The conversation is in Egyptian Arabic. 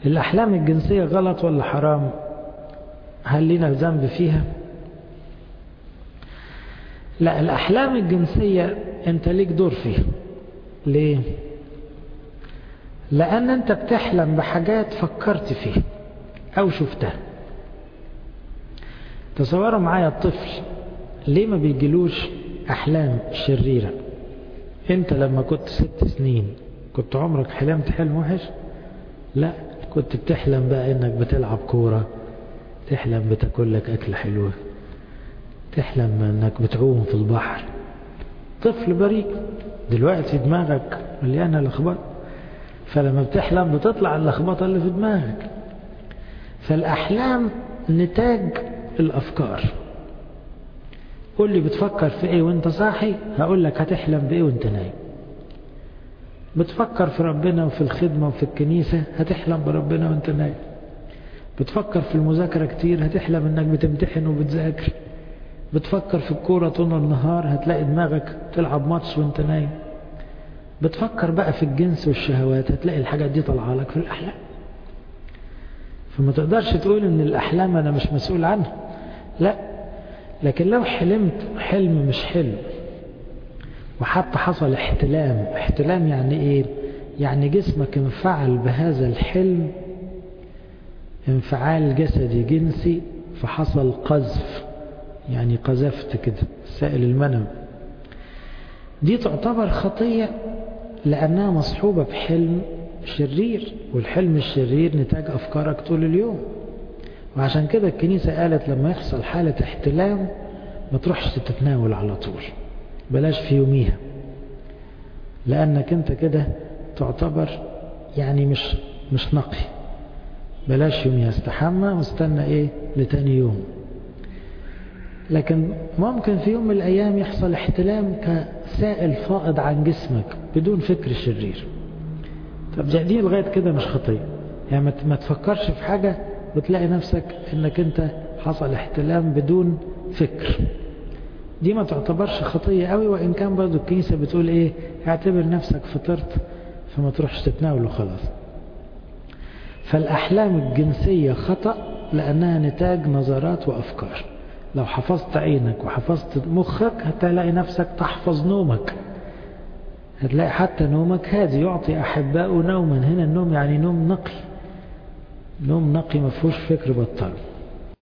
الأحلام الجنسية غلط ولا حرام هل لنا ذنب فيها لا الأحلام الجنسية أنت ليك دور فيها ليه لأن أنت بتحلم بحاجات فكرت فيها أو شفتها تصوروا معايا الطفل ليه ما بيجيلوش أحلام شريرة أنت لما كنت ست سنين كنت عمرك حلمت حلم وحش لا كنت بتحلم بقى انك بتلعب كورة تحلم بتاكل لك أكل حلوة تحلم انك بتعوم في البحر طفل بريء دلوقتي دماغك مليانة لخبطة فلما بتحلم بتطلع اللخبطة اللي في دماغك فالأحلام نتاج الأفكار قول لي بتفكر في ايه وانت صاحي هقول لك هتحلم بايه وانت نايم بتفكر في ربنا وفي الخدمة وفي الكنيسة هتحلم بربنا وانت نايم بتفكر في المذاكرة كتير هتحلم انك بتمتحن وبتذاكر بتفكر في الكورة طول النهار هتلاقي دماغك تلعب ماتش وانت نايم بتفكر بقى في الجنس والشهوات هتلاقي الحاجات دي طالعه لك في الأحلام فما تقدرش تقول ان الأحلام أنا مش مسؤول عنها لا لكن لو حلمت حلم مش حلم وحتى حصل احتلام احتلام يعني ايه يعني جسمك انفعل بهذا الحلم انفعال جسدي جنسي فحصل قذف يعني قذفت كده سائل المنم دي تعتبر خطية لأنها مصحوبة بحلم شرير والحلم الشرير نتاج أفكارك طول اليوم وعشان كده الكنيسة قالت لما يحصل حالة احتلام ما تروحش تتناول على طول بلاش في يوميها لأنك أنت كده تعتبر يعني مش مش نقي بلاش يوميها استحمى واستنى إيه لتاني يوم لكن ممكن في يوم من الأيام يحصل احتلام كسائل فائض عن جسمك بدون فكر شرير طب دي لغاية كده مش خطية يعني ما تفكرش في حاجة وتلاقي نفسك انك انت حصل احتلام بدون فكر دي ما تعتبرش خطية قوي وإن كان برضو الكنيسة بتقول إيه اعتبر نفسك فطرت فما تروحش تتناول خلاص فالأحلام الجنسية خطأ لأنها نتاج نظرات وأفكار لو حفظت عينك وحفظت مخك هتلاقي نفسك تحفظ نومك هتلاقي حتى نومك هادي يعطي أحباء نوما هنا النوم يعني نوم نقي نوم نقي ما فيهوش فكر بطال